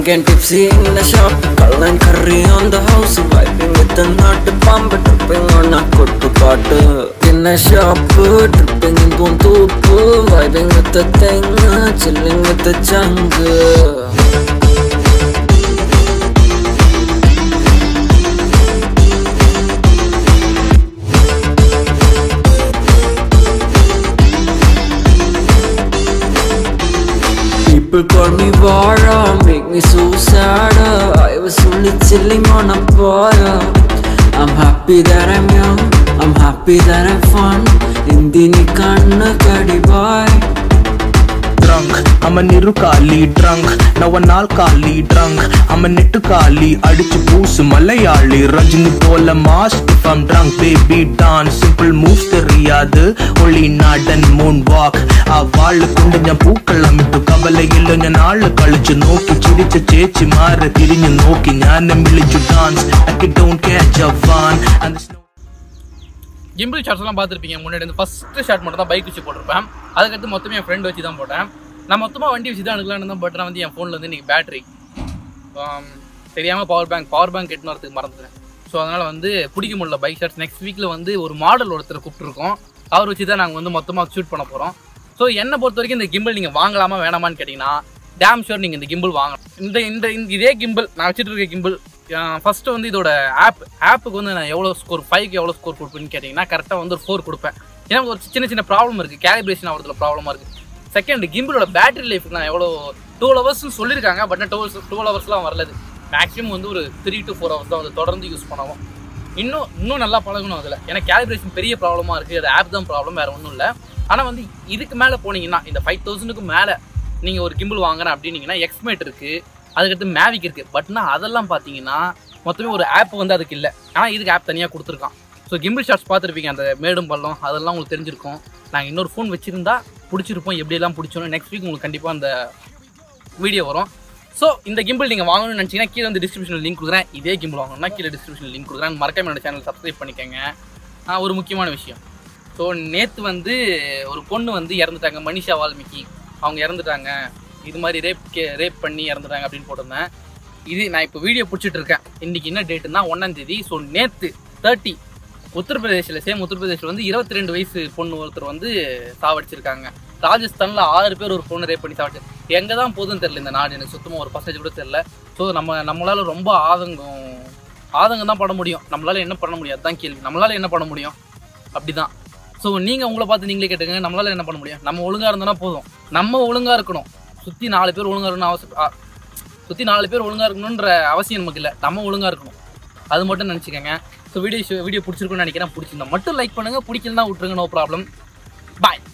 Drunk and tipsy in the shop Call and curry on the house Vibing with the nut bomb Tripping on a kuttu paatu In a shop Tripping in Buntupu Vibing with the thing Chilling with the jungle People call me Vara, make me so sad. I was only chilling on a bar. I'm happy that I'm young, I'm happy that I'm fun. Indini kanna kadi bye. drunk I'm a நிருக்காலி drunk நான் ஒரு நாள் காலி drunk I'm a நெட்டுக்காலி அடிச்சு பூசு மலையாளி ரஜினி போல மாஸ்ட் if I'm drunk baby dance simple moves தெரியாது ஒளி நாடன் moon walk അവള് കൊണ്ട് ഞാൻ പൂക്കൾ അമിട്ടു കവലയിൽ ഞാൻ ആള് കളിച്ചു നോക്കി ചിരിച്ച ചേച്ചി മാറി തിരിഞ്ഞു നോക്കി ഞാൻ വിളിച്ചു dance I don't catch a fun and the snow கிம்பிள் ஷாட்ஸ்லாம் பார்த்துருப்பீங்க முன்னாடி இந்த ஃபஸ்ட்டு ஷாட் மட்டும் தான் பைக் வச்சு போட்டிருப்பேன் அதுக்கடுத்து மொத்தமே என் ஃப்ரெண்ட் வச்சு தான் போட்டேன் நான் மொத்தமாக வண்டி வச்சு தான் எடுக்கலான்னு தான் பட் நான் வந்து என் ஃபோனில் வந்து இன்றைக்கி பேட்டரி தெரியாமல் பவர் பேங்க் பவர் பேங்க் எட்டுன்னு வரதுக்கு மறந்துட்டேன் ஸோ அதனால் வந்து பிடிக்க முடியல பைக் ஷாட்ஸ் நெக்ஸ்ட் வீக்கில் வந்து ஒரு மாடல் ஒருத்தர் கூப்பிட்டுருக்கோம் அவர் வச்சு தான் நாங்கள் வந்து மொத்தமாக ஷூட் பண்ண போகிறோம் ஸோ என்னை பொறுத்த வரைக்கும் இந்த கிம்பிள் நீங்கள் வாங்கலாமா வேணாமான்னு கேட்டிங்கன்னா டேம் ஷூர் நீங்கள் இந்த கிம்பிள் வாங்கணும் இந்த இந்த இந்த- இதே கிம்பிள் நான் வச்சுட்டு இருக்க கிம்பிள் ஃபஸ்ட்டு வந்து இதோட ஆப் ஆப்புக்கு வந்து நான் எவ்வளோ ஸ்கோர் ஃபைவ்க்கு எவ்வளோ ஸ்கோர் கொடுப்பேன்னு கேட்டிங்கன்னா கரெக்டாக வந்து ஒரு ஃபோர் கொடுப்பேன் ஏன்னா ஒரு சின்ன சின்ன ப்ராப்ளம் இருக்குது கேலிப்ரேஷன் ஆகிறதுல ப்ராப்ளமாக இருக்குது செகண்ட் கிம்பிளோட பேட்டரி லைஃப் நான் எவ்வளோ டுவெல் ஹவர்ஸ்னு சொல்லியிருக்காங்க பட் டுவெல் டுவெல் ஹவர்ஸ்லாம் வரலது மேக்ஸிமம் வந்து ஒரு த்ரீ டு ஃபோர் ஹவர்ஸ் தான் வந்து தொடர்ந்து யூஸ் பண்ணவும் இன்னும் இன்னும் நல்லா பழகணும் அதில் ஏன்னா கேலிப்ரேஷன் பெரிய ப்ராப்ளமாக இருக்குது அது ஆப் தான் ப்ராப்ளம் வேறு ஒன்றும் இல்லை ஆனால் வந்து இதுக்கு மேலே போனீங்கன்னா இந்த ஃபைவ் தௌசண்ட்க்கு மேலே நீங்கள் ஒரு கிம்பிள் வாங்குறேன் அப்படின்னீங்கன்னா எக்ஸ்மேட் இருக்குது அதுக்கடுத்து மேவிக் இருக்குது பட்னா அதெல்லாம் பார்த்தீங்கன்னா மொத்தமே ஒரு ஆப் வந்து அதுக்கு இல்லை ஆனால் இதுக்கு ஆப் தனியாக கொடுத்துருக்கான் ஸோ கிம்பிள் ஷாட்ஸ் பார்த்துருப்பீங்க அந்த மேடும் பள்ளம் அதெல்லாம் உங்களுக்கு தெரிஞ்சிருக்கும் நாங்கள் இன்னொரு ஃபோன் வச்சுருந்தா பிடிச்சிருப்போம் எப்படியெல்லாம் பிடிச்சோன்னு நெக்ஸ்ட் வீக் உங்களுக்கு கண்டிப்பாக அந்த வீடியோ வரும் ஸோ இந்த கிம்பிள் நீங்கள் வாங்கணும்னு நினச்சிங்கன்னா கீழே வந்து டிஸ்கிரிப்ஷனில் லிங்க் கொடுக்குறேன் இதே கிம்பிள் வாங்கணும்னா கீழே டிஸ்கிரிப்ஷனில் லிங்க் கொடுக்குறேன் மறக்காம என்னோட சேனல் சப்ஸ்கிரைப் பண்ணிக்கோங்க ஆ, ஒரு முக்கியமான விஷயம் ஸோ நேற்று வந்து ஒரு பொண்ணு வந்து இறந்துட்டாங்க மனிஷா வால்மீகி அவங்க இறந்துட்டாங்க இது மாதிரி ரேப் கே ரேப் பண்ணி இறந்துட்டாங்க அப்படின்னு போட்டிருந்தேன் இது நான் இப்போ வீடியோ பிடிச்சிட்டு இருக்கேன் இன்னைக்கு என்ன டேட்டுனா ஒன்றாம் தேதி ஸோ நேற்று தேர்ட்டி உத்தரப்பிரதேசில் சேம் உத்தரப்பிரதேசில் வந்து இருபத்தி ரெண்டு வயசு பொண்ணு ஒருத்தர் வந்து சாவடிச்சிருக்காங்க ராஜஸ்தானில் ஆறு பேர் ஒரு பொண்ணு ரேப் பண்ணி சாவடிச்சு எங்கே தான் போகுதுன்னு தெரியல இந்த நாடு எனக்கு சுத்தமாக ஒரு பர்சன்டேஜ் கூட தெரியல ஸோ நம்ம நம்மளால ரொம்ப ஆதங்கம் ஆதங்கம் தான் பட முடியும் நம்மளால என்ன பண்ண முடியும் அதுதான் கேள்வி நம்மளால என்ன பண்ண முடியும் அப்படிதான் ஸோ நீங்கள் உங்களை பார்த்து நீங்களே கேட்டுக்கங்க நம்மளால என்ன பண்ண முடியும் நம்ம ஒழுங்காக இருந்தோம்னா போதும் நம்ம ஒழுங்காக இருக்கணும் சுற்றி நாலு பேர் ஒழுங்காக இருக்கணும் அவசியம் சுற்றி நாலு பேர் ஒழுங்காக இருக்கணுன்ற அவசியம் நமக்கு இல்லை நம்ம ஒழுங்காக இருக்கணும் அது மட்டும் நினச்சிக்கோங்க ஸோ வீடியோ வீடியோ பிடிச்சிருக்குன்னு நினைக்கிறேன் பிடிச்சிருந்தா மட்டும் லைக் பண்ணுங்கள் பிடிக்கலன்னா விட்டுருங்க நோ ப்ராப்ளம் பாய்